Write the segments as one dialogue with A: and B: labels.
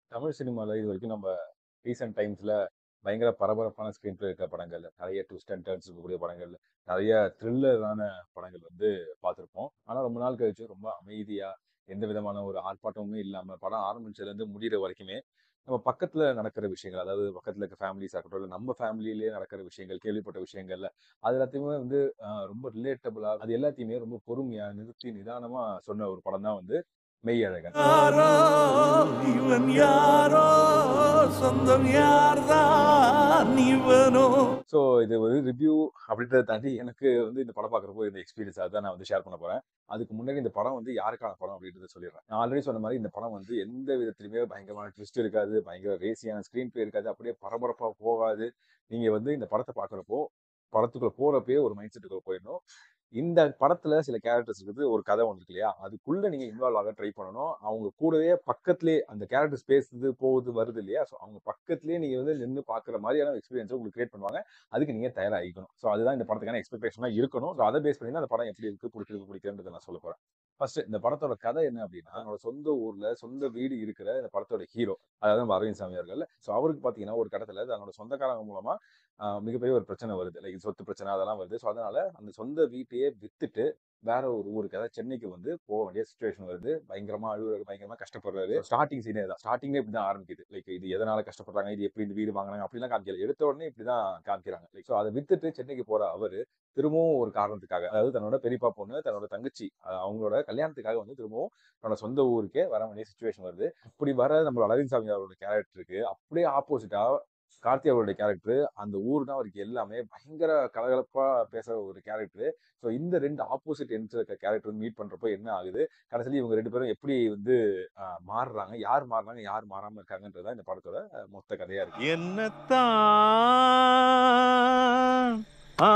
A: தமிழ் சினிமால இதுவரைக்கும் நம்ம ரீசென்ட் டைம்ஸ்ல பயங்கர பரபரப்பான ஸ்க்ரீன் பிளே இருக்க படங்கள், நெறைய ட்விஸ்ட் அண்ட் டர்ன்ஸ் இருக்கக்கூடிய படங்கள், நெறைய த்ரில்லரான படங்கள் வந்து பார்த்திருப்போம். ஆனா ரொம்ப நாள் கழிச்சு ரொம்ப அமைதியா, எந்த விதமான ஒரு ஆர்ப்பாட்டமுமே இல்லாம, படம் ஆரம்பிச்சதுலேருந்து முடியிற வரைக்குமே, நம்ம பக்கத்துல நடக்கிற விஷயங்கள், அதாவது பக்கத்துல இருக்க ஃபேமிலிஸா இருக்கட்டும், இல்ல நம்ம ஃபேமிலியிலேயே நடக்கிற விஷயங்கள், கேள்விப்பட்ட விஷயங்கள்ல, அது எல்லாத்தையுமே வந்து அ ரொம்ப ரிலேட்டபிளா, அது எல்லாத்தையுமே ரொம்ப பொறுமையா, நிறுத்தி நிதானமா சொன்ன ஒரு படம் தான் வந்து மெய்யழகன்.
B: யாரோ இவன் யாரோ சொந்தம் யார்தான் இவனோ
A: ஸோ இது ஒரு ரிவ்யூ அப்படின்றத தாண்டி எனக்கு வந்து இந்த படம் பார்க்குறப்போ இந்த எக்ஸ்பீரியன்ஸ் அதுதான் நான் வந்து ஷேர் பண்ண போறேன். அதுக்கு முன்னாடி இந்த படம் வந்து யாருக்கான படம் அப்படின்றத சொல்லிடுறேன். நான் ஆல்ரெடி சொன்ன மாரி இந்த படம் வந்து எந்த விதத்திலுமே பயங்கரமான ட்விஸ்ட் இருக்காது, பயங்கர ரேசியான ஸ்க்ரீன் பிளே இருக்காது, அப்படியே பரபரப்பா போகாது. நீங்க வந்து இந்த படத்த பார்க்குறப்போ, படத்துக்குள்ள போறப்பயே ஒரு மைண்ட் செட்டுக்குள்ள போயிடணும். இந்த படத்துல சில கேரக்டர்ஸ் இருக்குது, ஒரு கதை ஒண்ணு இருக்கு இல்லையா? அதுக்குள்ள நீங்க இன்வால்வ் ஆக ட்ரை பண்ணணும். அவங்க கூடவே பக்கத்திலேயே அந்த கேரக்டர்ஸ் பேசுது, போகுது, வருது இல்லையா? ஸோ அவங்க பக்கத்திலேயே நீங்க வந்து நின்னு பார்க்குற மாரியான எக்ஸ்பீரியன்ஸ உங்களுக்கு கிரியேட் பண்ணுவாங்க. அதுக்கு நீங்க தயாராகிக்கணும். ஸோ அதுதான் இந்த படத்துக்கான எக்ஸ்பெக்டேஷனா இருக்கணும். ஸோ அத பேஸ் பண்ணி தான் அந்த படம் எப்படி இருக்கு, புடிச்சிருக்கு, புடிக்கலன்றத நான் சொல்லப் போறேன். ஃபர்ஸ்ட் இந்த படத்தோட கதை என்ன அப்படின்னா, என்னோட சொந்த ஊர்ல, சொந்த வீடு இருக்கிற இந்த படத்தோட ஹீரோ, அதாவது நம்ம அரவிந்த் சாமி அவர்கள். ஸோ அவருக்கு பார்த்தீங்கன்னா, ஒரு கட்டத்துல தன்னோட சொந்தக்காரங்க மூலமா அ மிகப்பெரிய ஒரு பிரச்சனை வருது. லைக் சொத்து பிரச்சனை அதெல்லாம் வருது. ஸோ அதனால அந்த சொந்த வீட்டையே வித்துட்டு, வேற ஒரு ஊருக்கு அதாவது சென்னைக்கு வந்து போக வேண்டிய சிச்சுவேஷன் வருது. பயங்கரமா அழுவுறாரு, பயங்கரமா கஷ்டப்படுறாரு. ஸ்டார்ட்டிங் சீனே இதான். ஸ்டார்ட்டிங்கே இப்படிதான் ஆரம்பிக்குது. லைக் இது எதனால கஷ்டப்படுறாங்க, இது எப்படி இந்த வீடு வாங்குனாங்க அப்படிலாம் காமிக்கல. எடுத்த உடனே இப்படிதான் காமிக்கிறாங்க. லைக் ஸோ அத வித்துட்டு சென்னைக்கு போற அவரு, திரும்பவும் ஒரு காரணத்துக்காக, அதாவது தன்னோட பெரியப்பா பொண்ணு, தன்னோட தங்கச்சி அ அவங்களோட கல்யாணத்துக்காக வந்து திரும்பவும் தன்னோட சொந்த ஊருக்கே வர வேண்டிய சிச்சுவேஷன் வருது. அப்படி வர நம்ம அரவிந்த் சாமி அவரோட கேரக்டருக்கு அப்படியே ஆப்போசிட்டா கார்த்தி அவருடைய கேரக்டர், அந்த ஊர் தான் அவருக்கு எல்லாமே. பயங்கர கலகலப்பா பேசுற ஒரு கேரக்டர். ஸோ இந்த 2 ஆப்போசிட் எண்ட்ஸ்ல இருக்க கேரக்டர் மீட் பண்றப்போ என்ன ஆகுது? கடைசில இவங்க 2 பேரும் எப்படி வந்து அ மாறுறாங்க? யார் மாறுனாங்க? யார் மாறாம இருக்காங்கன்றது தான் இந்த படத்தோட அ மொத்த கதையா இருக்கு.
B: என்னத்தான் ஆ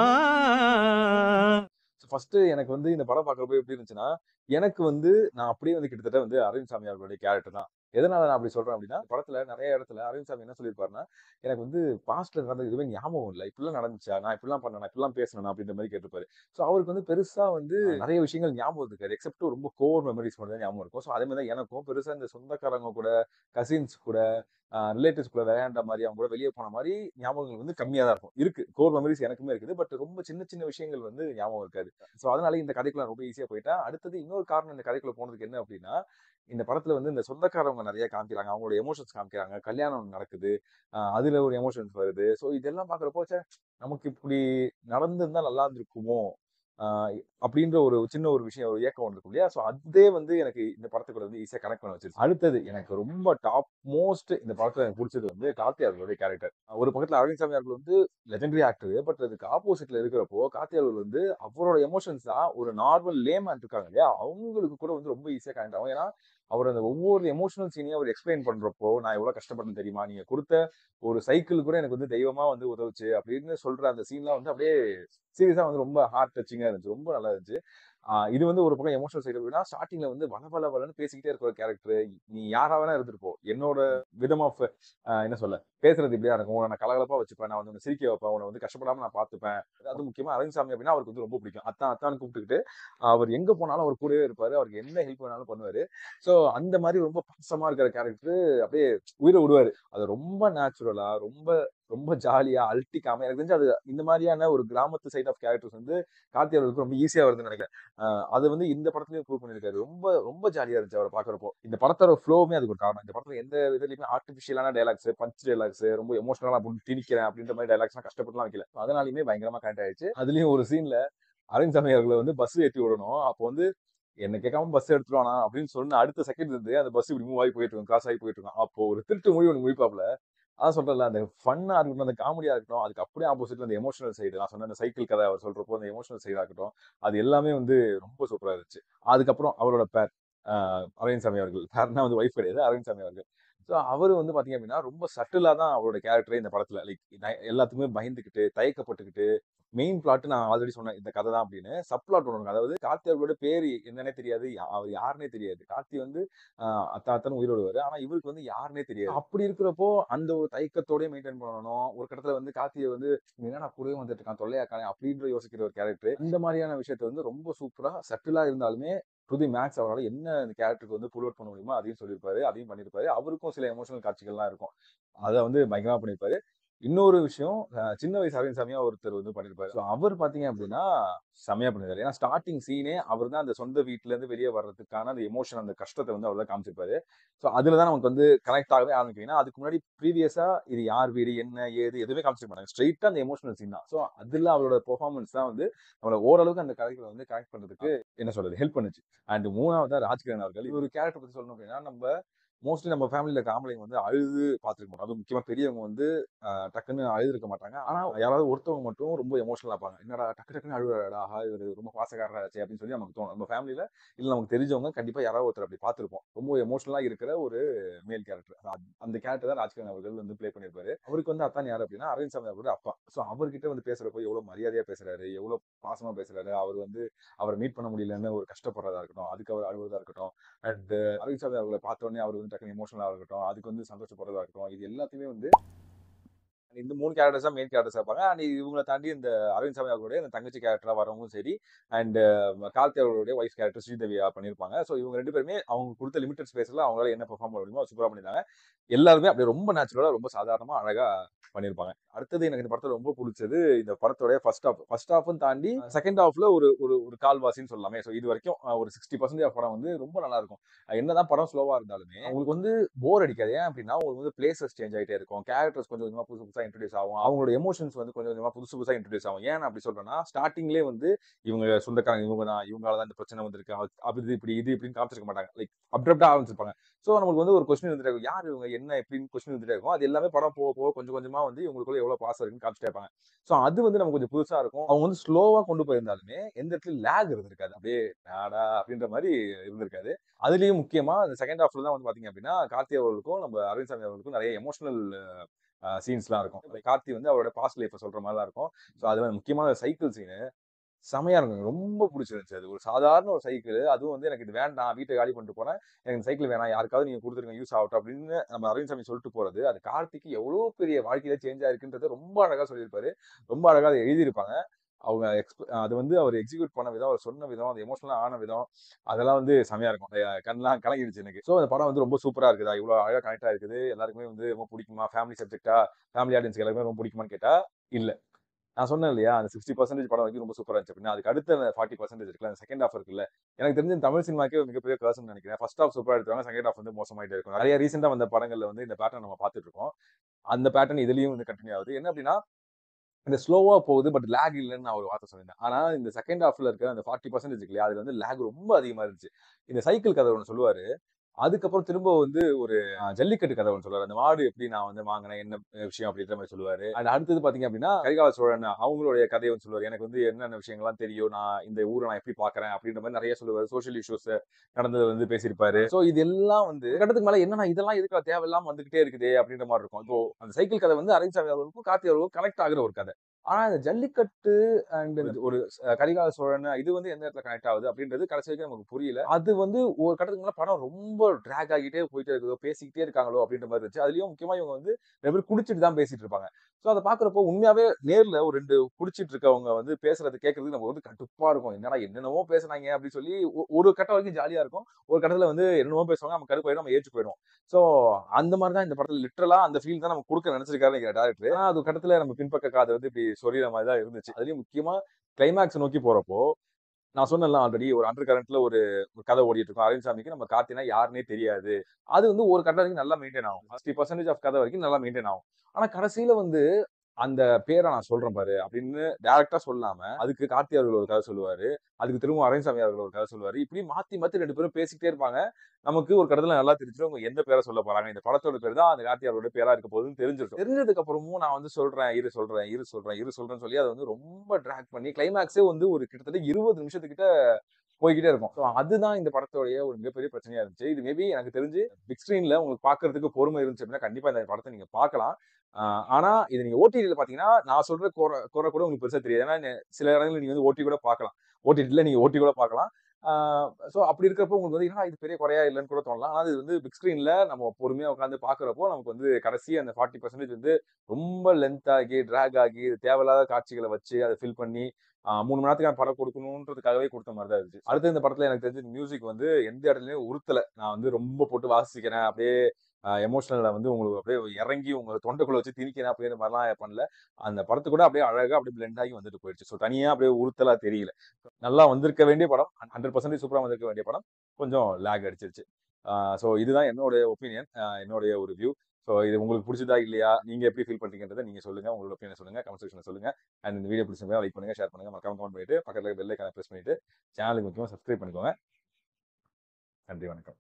A: ஸோ ஃபர்ஸ்ட்டு எனக்கு வந்து இந்த படம் பார்க்குறப்போ எப்படி இருந்துச்சுன்னா, எனக்கு வந்து நான் அப்படியே வந்து கிட்டத்தட்ட வந்து அரவிந்த் சாமி அவர்களுடைய கேரக்டர் தான். எதனால நான் அப்படி சொல்றேன் அப்படின்னா, படத்துல நெறைய இடத்துல அரவிந்த் சாமி என்ன சொல்லியிருப்பாருன்னா, எனக்கு வந்து பாஸ்ட்ல நடந்தது எதுவுமே ஞாபகம் இல்ல. இப்படிலாம் நடந்துச்சா? நான் இப்படிலாம் பண்ணேனா? இப்படிலாம் பேசினேனா? அப்படின்ற மாரி கேட்டிருப்பாரு. ஸோ அவருக்கு வந்து பெருசா வந்து நெறைய விஷயங்கள் ஞாபகம் இருக்காது. எக்ஸெப்ட் ரொம்ப கோர் மெமரீஸ் மட்டும் தான் ஞாபகம் இருக்கும். ஸோ அதே மாரி தான் எனக்கும் பெருசா இந்த சொந்தக்காரங்க கூட, கசின்ஸ் கூட, அ ரிலேட்டிவ்ஸ் கூட விளையாண்ட மாரி, அவங்க கூட வெளிய போன மாரி ஞாபகங்கள் வந்து கம்மியா தான் இருக்கும். இருக்கு. கோர் மெமரீஸ் எனக்குமே இருக்குது. பட் ரொம்ப சின்ன சின்ன விஷயங்கள் வந்து ஞாபகம் இருக்காது. ஸோ அதனால இந்த கதைக்குள்ள ரொம்ப ஈஸியா போயிட்டேன். அடுத்தது இன்னொரு காரணம் இந்த கதைக்குள்ள போனதுக்கு என்ன அப்படின்னா, இந்த படத்துல வந்து இந்த சொந்தக்காரவங்க நெறைய காமிக்கிறாங்க. அவங்களோட எமோஷன்ஸ் காமிக்கிறாங்க. கல்யாணம் நடக்குது. அ அதுல ஒரு எமோஷன்ஸ் வருது. ஸோ இதெல்லாம் பார்க்குறப்போ, ச்சே! நமக்கு இப்படி நடந்திருந்தா நல்லா இருந்திருக்குமோ? அ அப்படின்ற ஒரு சின்ன ஒரு விஷயம், ஒரு ஏக்கம் ஒண்ணு இருக்கும் இல்லையா? ஸோ அதே வந்து எனக்கு இந்த படத்துக்கூட வந்து ஈஸியா கனெக்ட் பண்ண வச்சுருச்சு. அடுத்தது எனக்கு ரொம்ப டாப் மோஸ்ட் இந்த படத்துல எனக்கு புடிச்சது வந்து கார்த்தி அவர்களுடைய கேரக்டர். ஒரு பக்கத்துல அரவிந்த் சாமி அவர்கள் வந்து லெஜெண்டரி ஆக்டர். பட் அதுக்கு ஆப்போசிட்ல இருக்கிறப்போ, கார்த்தி அவர்கள் வந்து அவரோட எமோஷன்ஸ் தான் ஒரு நார்மல் லேமேன் இருக்காங்க இல்லையா? அவங்களுக்கு கூட வந்து ரொம்ப ஈஸியா கனெக்ட் ஆகும். ஏன்னா, அவர் அந்த ஒவ்வொரு எமோஷனல் சீனையும் அவர் எக்ஸ்பிளைன் பண்றப்போ, நான் எவ்வளோ கஷ்டப்பட்டேன்னு தெரியுமா? நீங்க குடுத்த ஒரு சைக்கிள் கூட எனக்கு வந்து தெய்வமா வந்து உதவுச்சு அப்படின்னு சொல்ற அந்த சீன்லாம் வந்து அப்படியே சீரியஸா வந்து ரொம்ப ஹார்ட் டச்சிங்கா இருந்துச்சு. ரொம்ப நல்லா இருந்துச்சு. அ இது வந்து ஒரு பக்கம் எமோஷனல் சைடு அப்படின்னா, ஸ்டார்ட்டிங்ல வந்து வள வள வளன்னு பேசிக்கிட்டே இருக்கிற ஒரு கேரக்டர். நீ யாரா வேணா இருந்துட்டு போ. என்னோட விதம் ஆஃப் அ என்ன சொல்ல? பேசுறது இப்படியா இருக்கும். உன்ன நான் கலகலப்பா வச்சுப்பேன். நான் வந்து உன்ன சிரிக்க வைப்பேன். உன்ன வந்து கஷ்டப்படாம நான் பார்த்துப்பேன். அதுவும் முக்கியமா அரவிந்த் சாமி அப்படின்னா அவருக்கு வந்து ரொம்ப பிடிக்கும். அத்தான் அத்தான்னு கூப்பிட்டுக்கிட்டு, அவர் எங்க போனாலும் அவர் கூடவே இருப்பாரு. அவருக்கு என்ன ஹெல்ப் வேணாலும் பண்ணுவாரு. ஸோ அந்த மாரி ரொம்ப பாசமா இருக்கிற கேரக்டர் அப்படியே உயிர விடுவாரு. அது ரொம்ப நேச்சுரலா, ரொம்ப ரொம்ப ஜாலியா, அழட்டிக்காம எனக்கு தெரிஞ்சு அது இந்த மாரியான ஒரு கிராமத்து சைட் ஆஃப் கேரக்டர்ஸ் வந்து கார்த்தி அவர்களுக்கு ரொம்ப ஈஸியா வருதுன்னு நெனைக்கிறேன். அ அது வந்து இந்த படத்துலயும் ப்ரூவ் பண்ணியிருக்காரு. ரொம்ப ரொம்ப ஜாலியா இருந்துச்சு அவர பார்க்குறப்போ. இந்த படத்தோட ஃப்ளோவுமே அதுக்கு ஒரு காரணம். இந்த படத்துல எந்த இதுலயுமே ஆர்டிபிஷியலான டயலாக்ஸ், பஞ்ச் டயலாக்ஸ், ரொம்ப எமோஷனலா போட்டு திணிக்கிறேன் அப்படின்ற மாரி டயலாக்ஸ்லாம் கஷ்டப்பட்டுலாம் வைக்கல. அதனாலயுமே பயங்கரமா கனெக்ட் ஆயிடுச்சு. அதுலயும் ஒரு சீன்ல அரவிந்த் சாமி அவர்கள வந்து பஸ் ஏத்தி விடணும். அப்போ வந்து என்ன கேட்காம பஸ் எடுத்துட்டு வாண்ணா அப்படின்னு சொன்ன அடுத்த செகண்ட் இருந்து அந்த பஸ் இப்படி மூவ் ஆகி போயிட்டு இருக்கும். கிராஸ் ஆகி போயிட்டு இருக்கும். அப்போ ஒரு திருட்டு மொழி ஒண்ணு முழிப்பாப்ல. அதான் சொல்றேன்ல, அந்த ஃபன்னா இருக்கட்டும், அந்த காமெடியா இருக்கட்டும், அதுக்கு அப்படியே ஆப்போசிட்ல அந்த எமோஷனல் சைடு நான் சொன்ன அந்த சைக்கிள் கதை அவர் சொல்றப்போ அந்த எமோஷனல் சைடா இருக்கட்டும், அது எல்லாமே வந்து ரொம்ப சூப்பரா இருந்துச்சு. அதுக்கப்புறம் அவரோட பேர் அ அரவிந்த் சாமி அவர்கள். பேர்னா வந்து ஒய்ஃப் கிடையாது. அரவிந்த் சாமி அவர்கள். ஸோ அவரு வந்து பார்த்தீங்க அப்படின்னா, ரொம்ப சட்டிலா தான் அவரோட கேரக்டரே இந்த படத்துல. லைக் ந எல்லாத்துக்குமே பயந்துகிட்டு, தயக்கப்பட்டுக்கிட்டு, மெயின் பிளாட் நான் ஆல்ரெடி சொன்னேன் இந்த கதை தான் அப்படின்னு. சப் பிளாட் ஒண்ணு இருக்கும். அதாவது கார்த்தி அவர்களோட பேரு என்னன்னே தெரியாது. யா அவர் யாருன்னே தெரியாது. கார்த்தி வந்து அ அத்தா அத்தான்னு உயிர் விடுவாரு. ஆனா இவருக்கு வந்து யாருன்னே தெரியாது. அப்படி இருக்கிறப்போ அந்த ஒரு தயக்கத்தோடயே மெயின்டெயின் பண்ணணும். ஒரு கட்டத்துல வந்து கார்த்திய வந்து "இவன் என்னடா கூடவே வந்துட்டு இருக்கான், தொல்லையா இருக்கானே" அப்படின்ற யோசிக்கிற ஒரு கேரக்டர். இந்த மாரியான விஷயத்த வந்து ரொம்ப சூப்பரா சட்டிலா இருந்தாலுமே டு தி மேக்ஸ் அவரால் என்ன இந்த கேரக்டருக்கு வந்து புல் அவுட் பண்ண முடியுமோ அதையும் சொல்லியிருப்பாரு அதையும் பண்ணியிருப்பாரு அவருக்கும் சில எமோஷனல் காட்சிகள்லாம் இருக்கும் அதை வந்து பயங்கரமா பண்ணியிருப்பாரு இன்னொரு விஷயம் அஹ் சின்ன வயசு அரவிந்த் சாமியா ஒருத்தர் வந்து பண்ணியிருப்பாரு So அவர் பாத்தீங்க அப்படின்னா செமையா பண்ணிருக்காரு ஏன்னா ஸ்டார்டிங் சீனே அவர் தான் அந்த சொந்த வீட்ல இருந்து வெளியே வர்றதுக்கான அந்த எமோஷன் அந்த கஷ்டத்தை வந்து அவர் தான் காமிச்சிருப்பாரு ஸோ அதுல தான் நமக்கு வந்து கனெக்ட் ஆகவே ஆரம்பிக்கும் ஏன்னா அதுக்கு முன்னாடி ப்ரீவியஸா இது யார் வீடு என்ன ஏது எதுவுமே காமிச்சிக்க மாட்டாங்க ஸ்ட்ரெயிட்டா அந்த எமோஷனல் சீன் தான் ஸோ அதுல அவரோட பெர்ஃபார்மன்ஸ் தான் வந்து நம்மள ஓரளவுக்கு அந்த கதைகளை வந்து கனெக்ட் பண்றதுக்கு என்ன சொல்றது ஹெல்ப் பண்ணுச்சு அண்ட் மூணாவதா ராஜ்கிரண் அவர்கள் இவர் கேரக்டர் பத்தி சொல்லணும் அப்படின்னா நம்ம மோஸ்ட்லி நம்ம ஃபேமிலியில் இருக்க ஆம்பளைங்க வந்து அழுது பார்த்துருக்க மாட்டோம் அதுவும் முக்கியமாக பெரியவங்க வந்து ஆஹ், டக்குன்னு அழுதுருக்க மாட்டாங்க ஆனால் யாராவது ஒருத்தவங்க மட்டும் ரொம்ப எமோஷனலாக இருப்பாங்க என்னடா டக்கு டக்குன்னு அழுவாடா ஆஹா இவர் ரொம்ப பாசக்காரராச்சு அப்படின்னு சொல்லி நமக்கு தோணும் நம்ம ஃபேமிலியில் இல்லை நமக்கு தெரிஞ்சவங்க கண்டிப்பாக யாராவது ஒருத்தர் அப்படி பார்த்துருப்போம் ரொம்ப எமோஷனலாக இருக்கிற ஒரு மேல் கேரக்டர் அந்த கேரக்டர் தான் ராஜ்கிரண் அவர்கள் வந்து ப்ளே பண்ணியிருப்பாரு அவருக்கு வந்து அத்தான் யார் அப்படின்னா அரவிந்த் சாமி அவரோட அப்பா ஸோ அவர்கிட்ட வந்து பேசுறப்போ எவ்வளோ மரியாதையாக பேசுறாரு எவ்வளோ பாசமாக பேசுறாரு அவர் வந்து அவரை மீட் பண்ண முடியலன்னு ஒரு கஷ்டப்படுறதா இருக்கட்டும் அதுக்கு அவர் அழுவதா இருக்கட்டும் அண்ட் அரவிந்த் சாமி அவர்களை பார்த்த உடனே அவர் வந்து டக்குனு எமோஷனலாக இருக்கட்டும் அதுக்கு வந்து சந்தோஷப்படுறதா இருக்கட்டும் இது எல்லாத்தையுமே வந்து இந்த மூணு கேரக்டர்ஸ் தான் மெயின் கேரக்டர்ஸ் இருப்பாங்க அண்ட் இவங்களை தாண்டி இந்த அரவிந்த் சாமி அவர்களுடைய இந்த தங்கச்சி கேரக்டரா வரவங்களும் சரி அண்ட் கார்த்தி அவர்களுடைய ஒய்ஃப் கேரக்டர் ஸ்ரீதேவியா பண்ணியிருப்பாங்க ஸோ இவங்க ரெண்டு பேருமே அவங்க கொடுத்த லிமிடெட் ஸ்பேஸ்ல அவங்களால என்ன பெர்ஃபார்ம் பண்ண முடியுமோ சூப்பராக பண்ணியிருந்தாங்க எல்லாருமே அப்படியே ரொம்ப நேச்சுரலா ரொம்ப சாதாரணமா அழகா பண்ணியிருப்பாங்க அடுத்தது எனக்கு இந்த படத்துல ரொம்ப பிடிச்சது இந்த படத்தோட ஃபர்ஸ்ட் ஹாஃப் ஃபர்ஸ்ட் ஹாஃப்னு தாண்டி செகண்ட் ஹாஃப்ல ஒரு ஒரு ஒரு கால்வாசின்னு சொல்லலாமே ஸோ இது வரைக்கும் அஹ், ஒரு சிக்ஸ்டி பர்சன்டேஜ் ஆஃப் படம் வந்து ரொம்ப நல்லா இருக்கும் அஹ் என்னதான் படம் ஸ்லோவா இருந்தாலுமே உங்களுக்கு வந்து போர் அடிக்காது ஏன் அப்படின்னா உங்களுக்கு வந்து பிளேசஸ் சேஞ்ச் ஆயிட்டே இருக்கும் கேரக்டர்ஸ் கொஞ்சம் கொஞ்சமா புதுசு புதுசா இன்ட்ரடியூஸ் ஆகும் அவங்களோட எமோஷன்ஸ் வந்து கொஞ்சம் கொஞ்சமா புதுசு புதுசா இன்ட்ரடியூஸ் ஆகும் ஏன் நான் அப்படி சொல்றேன்னா ஸ்டார்டிங்லேயே வந்து இவங்க சொந்தக்காரங்க இவங்க தான் இவங்களால தான் இந்த பிரச்சனை வந்திருக்கு அது- அப்படி இப்படி இது இப்படின்னு காமிச்சிருக்க மாட்டாங்க லைக் அப்டப்டா ஆரம்பிச்சிருப்பாங்க ஸோ நமக்கு வந்து ஒரு கொஸ்டின் வந்துட்டே இருக்கும் யார் இவங்க என்ன எப்படின்னு கொஸ்டின் வந்துட்டே இருக்கும் அது எல்லாமே படம் போக போக கொஞ்சம் கொஞ்சமா வந்து இவங்களுக்குள்ள எவ்வளவு பாசம் இருக்குன்னு காமிச்சிட்டே இருப்பாங்க ஸோ அது வந்து நமக்கு கொஞ்சம் புதுசா இருக்கும் அவங்க வந்து ஸ்லோவா கொண்டு போயிருந்தாலுமே எந்த இடத்துல லேக் இருந்திருக்காது அப்படியே நாடா அப்படின்ற மாதிரி இருந்திருக்காது அதுலயும் முக்கியமா அந்த செகண்ட் ஹாஃப்ல தான் வந்து பாத்தீங்க அப்படின்னா கார்த்தி அவர்களுக்கும் நம்ம அரவிந்த் சாமி அவர்களுக்கும் நிறைய எமோஷனல் சீன்ஸ்லாம் இருக்கும் Like கார்த்தி வந்து அவரோட பாஸ்ட் லைஃப்பை சொல்ற மாதிரிலாம் இருக்கும் ஸோ அது வந்து முக்கியமான சைக்கிள் சீனு செமையா இருக்கும் ரொம்ப பிடிச்சிருந்துச்சு அது ஒரு சாதாரண ஒரு சைக்கிள் அதுவும் வந்து எனக்கு இது வேண்டாம் வீட்டை காலி பண்ணிட்டு போறேன் எனக்கு இந்த சைக்கிள் வேணாம் யாருக்காவது நீங்க கொடுத்துருங்க யூஸ் ஆகட்டும் அப்படின்னு நம்ம அரவிந்த் சாமி சொல்லிட்டு போறது அது கார்த்திக்கு எவ்வளவு பெரிய வாழ்க்கையில சேஞ்ச் ஆயிருக்குன்றத ரொம்ப அழகா சொல்லியிருப்பாரு ரொம்ப அழகா அதை எழுதியிருப்பாங்க அவங்க எக்ஸ்ப அது வந்து அவர் எக்ஸிக்யூட் பண்ண விதம் அவர் சொன்ன விதம் அது எமோஷனலா ஆன விதம் அதெல்லாம் வந்து செமையா இருக்கும் அஹ் கண்ணெல்லாம் கலங்கிடுச்சு எனக்கு ஸோ அந்த படம் வந்து ரொம்ப சூப்பரா இருக்குதா இவ்வளவு அழகா கனெக்ட் ஆயிருக்குது எல்லாருக்குமே வந்து ரொம்ப பிடிக்குமா ஃபேமிலி சப்ஜெக்டா ஃபேமிலி ஆடியன்ஸ்க்கு எல்லாருமே ரொம்ப பிடிக்குமான்னு கேட்டா இல்ல நான் சொன்னேன் இல்லையா அந்த சிக்ஸ்டி பர்சன்டேஜ் படம் வரைக்கும் ரொம்ப சூப்பரா இருந்துச்சு அப்படின்னா அதுக்கு அடுத்த ஃபார்ட்டி பர்சன்டேஜ் இருக்குல்ல அந்த செகண்ட் ஹாஃப் இருக்குல்ல எனக்கு தெரிஞ்சு இந்த தமிழ் சினிமாக்கே ஒரு மிகப்பெரிய கர்சன் நினைக்கிறேன் ஃபர்ஸ்ட் ஹாஃப் சூப்பரா எடுத்துவாங்க செகண்ட் ஹாஃப் வந்து மோசமாயிட்டே இருக்கும் நிறைய ரீசெண்டா வந்த படங்கள்ல வந்து இந்த பேட்டர்ன் நம்ம பார்த்துட்டு இருக்கோம் அந்த பேட்டர்ன் இதுலயும் வந்து கண்டினியூ ஆகுது என்ன அப்படின்னா இந்த ஸ்லோவா போகுது பட் லேக் இல்லைன்னு நான் ஒரு வார்த்தை சொல்லியிருந்தேன் ஆனா இந்த செகண்ட் ஹாஃப்ல இருக்க அந்த ஃபார்ட்டி பர்சன்டேஜ் இல்லையா அதுல வந்து லேக் ரொம்ப அதிகமா இருந்துச்சு இந்த சைக்கிள் கதை ஒன்று சொல்லுவாரு அதுக்கப்புறம் திரும்ப வந்து ஒரு அஹ், ஜல்லிக்கட்டு கதை ஒன்று சொல்லுவாரு அந்த மாடு எப்படி நான் வந்து வாங்கினேன் என்ன விஷயம் அப்படின்ற மாதிரி சொல்லுவாரு அண்ட் அடுத்தது பாத்தீங்க அப்படின்னா கரிகால சோழன் அவங்களுடைய கதையை வந்து சொல்லுவாரு எனக்கு வந்து என்னென்ன விஷயங்கள்லாம் தெரியும் நான் இந்த ஊரை நான் எப்படி பாக்குறேன் அப்படின்ற மாதிரி நிறைய சொல்லுவாரு சோஷியல் இஷ்யூஸ் நடந்தது வந்து பேசியிருப்பாரு சோ இது எல்லாம் வந்து ஒரு கட்டத்துக்கு மேல என்னன்னா இதெல்லாம் எதுக்கு தேவையில்லாம வந்துகிட்டே இருக்குதே அப்படின்ற மாதிரி இருக்கும் இப்போ அந்த சைக்கிள் கதை வந்து அரவிந்த் சாமி அவர்களுக்கும் கார்த்தி அவர்களுக்கும் கனெக்ட் ஆகுற ஒரு கதை ஆனா இந்த ஜல்லிக்கட்டு அண்ட் ஒரு அஹ், கரிகால சோழன் இது வந்து எந்த இடத்துல கனெக்ட் ஆகுது அப்படின்றது கடைசி வரைக்கும் நமக்கு புரியல அது வந்து ஒரு கட்டத்துக்கு மேல படம் ரொம்ப ட்ராக் ஆகிட்டே போயிட்டே இருக்குதோ பேசிக்கிட்டே இருக்காங்களோ அப்படின்ற மாதிரி இருந்துச்சு அதுலயும் முக்கியமா இவங்க வந்து நிறைய பேர் குடிச்சிட்டு தான் பேசிட்டு இருப்பாங்க ஸோ அதை பாக்குறப்போ உண்மையாவே நேர்ல ஒரு ரெண்டு குடிச்சிட்டு இருக்கவங்க வந்து பேசுறது கேட்கறதுக்கு நமக்கு வந்து கட்டுப்பா இருக்கும் என்னடா என்னென்னமோ பேசுனாங்க அப்படின்னு சொல்லி ஒ- ஒரு கட்டம் வரைக்கும் ஜாலியா இருக்கும் ஒரு கட்டத்துல வந்து என்னென்னமோ பேசுவாங்க நம்ம கடுப்பாயிடும் நம்ம ஏற்று போயிடும் ஸோ அந்த மாதிரி தான் இந்த படத்துல லிட்டரலா அந்த ஃபீல் தான் நம்ம கொடுக்க நினைச்சிருக்காரு டேரக்டர் ஆனா அது கட்டத்துல நம்ம பின்பக்க காது வந்து இப்படி சொரியிற மாதிரி தான் இருந்துச்சு அதுலயும் முக்கியமா கிளைமேக்ஸ் நோக்கி போறப்போ நான் சொன்னேன்ல ஆல்ரெடி ஒரு அண்டர் கரண்ட்ல ஒரு ஒரு கதை ஓடிட்டு இருக்கும் அரவிந்த் சாமிக்கு நம்ம கார்த்தினா யாருன்னே தெரியாது அது வந்து ஒரு கட்டம் வரைக்கும் நல்லா மெயின்டைன் ஆகும் சிக்ஸ்டி பர்சன்டேஜ் ஆஃப் கதை வரைக்கும் நல்லா மெயின்டைன் ஆகும் ஆனா கடைசியில வந்து அந்த பேரை நான் சொல்றேன் பாரு அப்படின்னு டேரக்டா சொல்லாம அதுக்கு கார்த்தி அவர்கள் ஒரு கதை சொல்லுவாரு அதுக்கு திரும்ப அரவிந்த் சாமி அவர்கள் ஒரு கதை சொல்லுவாரு இப்படி மாத்தி மாத்தி ரெண்டு பேரும் பேசிக்கிட்டே இருப்பாங்க நமக்கு ஒரு கடத்துல நல்லா தெரிஞ்சிடும் அவங்க எந்த பேரை சொல்ல போறாங்க இந்த படத்தோட பேர் தான் அந்த கார்த்தி அவரோட பேரா இருக்க போகுதுன்னு தெரிஞ்சிருக்கும் தெரிஞ்சதுக்கு அப்புறமும் நான் வந்து சொல்றேன் இரு சொல்றேன் இரு சொல்றேன் இரு சொல்றேன்னு சொல்லி அதை வந்து ரொம்ப ட்ராக் பண்ணி கிளைமேக்ஸே வந்து ஒரு கிட்டத்தட்ட இருபது நிமிஷத்துக்கிட்ட போய்கிட்டே இருக்கும் ஸோ அதுதான் இந்த படத்தோடைய ஒரு மிகப்பெரிய பிரச்சனையா இருந்துச்சு இது மேபி எனக்கு தெரிஞ்சு பிக் ஸ்கிரீன்ல உங்களுக்கு பாக்குறதுக்கு பொறுமை இருந்துச்சு அப்படின்னா கண்டிப்பா இந்த படத்தை நீங்க பார்க்கலாம் ஆஹ் ஆனா இது நீங்க ஓடிடியில் பாத்தீங்கன்னா நான் சொல்ற குறை குறை கூட உங்களுக்கு பெருசா தெரியாது ஏன்னா நெ- சில இடங்களில் நீங்க வந்து ஓட்டி கூட பார்க்கலாம் ஓடிடியில் நீங்க ஓட்டி கூட பார்க்கலாம் ஸோ அப்படி இருக்கிறப்போ உங்களுக்கு வந்து "என்னடா இது பெரிய குறையா இல்லைன்னு கூட தோணலாம். ஆனா இது வந்து பிக் ஸ்க்ரீன்ல நம்ம பொறுமையா உட்காந்து பார்க்குறப்போ, நமக்கு வந்து கடைசி அந்த 40% வந்து ரொம்ப லென்த் ஆகி, டிராக் ஆகி, தேவையில்லாத காட்சிகள வச்சு, அத ஃபில் பண்ணி, அ 3 மணி நேரத்துக்கான படம் குடுக்கணுன்றதுக்காகவே குடுத்த மாரி தான் இருந்துச்சு. அடுத்து இந்த படத்துல எனக்கு தெரிஞ்சு மியூசிக் வந்து எந்த இடத்துலயும் உறுத்தல. நான் வந்து ரொம்ப போட்டு வாசிக்கிறேன். அப்படியே அ எமோஷனல்ல வந்து உங்களுக்கு அப்படியே இறங்கி உங்க தொண்டைக்குள்ள வச்சு திணிக்கிறேன் அப்படின்ற மாரிலாம் பண்ணல. அந்த படத்து கூட அப்படியே அழகா அப்படியே பிளெண்ட் ஆகி வந்துட்டு போயிடுச்சு. ஸோ தனியா அப்படியே உறுத்தலா தெரியல. நல்லா வந்திருக்க வேண்டிய படம். 100% சூப்பரா வந்திருக்க வேண்டிய படம். கொஞ்சம் லேக் அடிச்சிருச்சு. ஆ ஸோ இதுதான் என்னுடைய ஒப்பீனியன். அ என்னுடைய ஒரு வியூ. ஸோ இது உங்களுக்கு புடிச்சதா இல்லையா? நீங்க எப்படி ஃபீல் பண்றீங்கன்றத நீங்க சொல்லுங்க. உங்களோட ஒப்பீனியன் சொல்லுங்க. கமெண்ட் செக்ஷன்ல சொல்லுங்க. அண்ட் இந்த வீடியோ பிடிச்சிருந்தா லைக் பண்ணுங்க, ஷேர் பண்ணுங்க. மறக்காம கமெண்ட் பண்ணிட்டு, பக்கத்துல பெல் ஐகான பிரஸ் பண்ணிட்டு, சேனலுக்கு முக்கியமா சப்ஸ்கிரைப் பண்ணிக்கோங்க. நன்றி, வணக்கம்.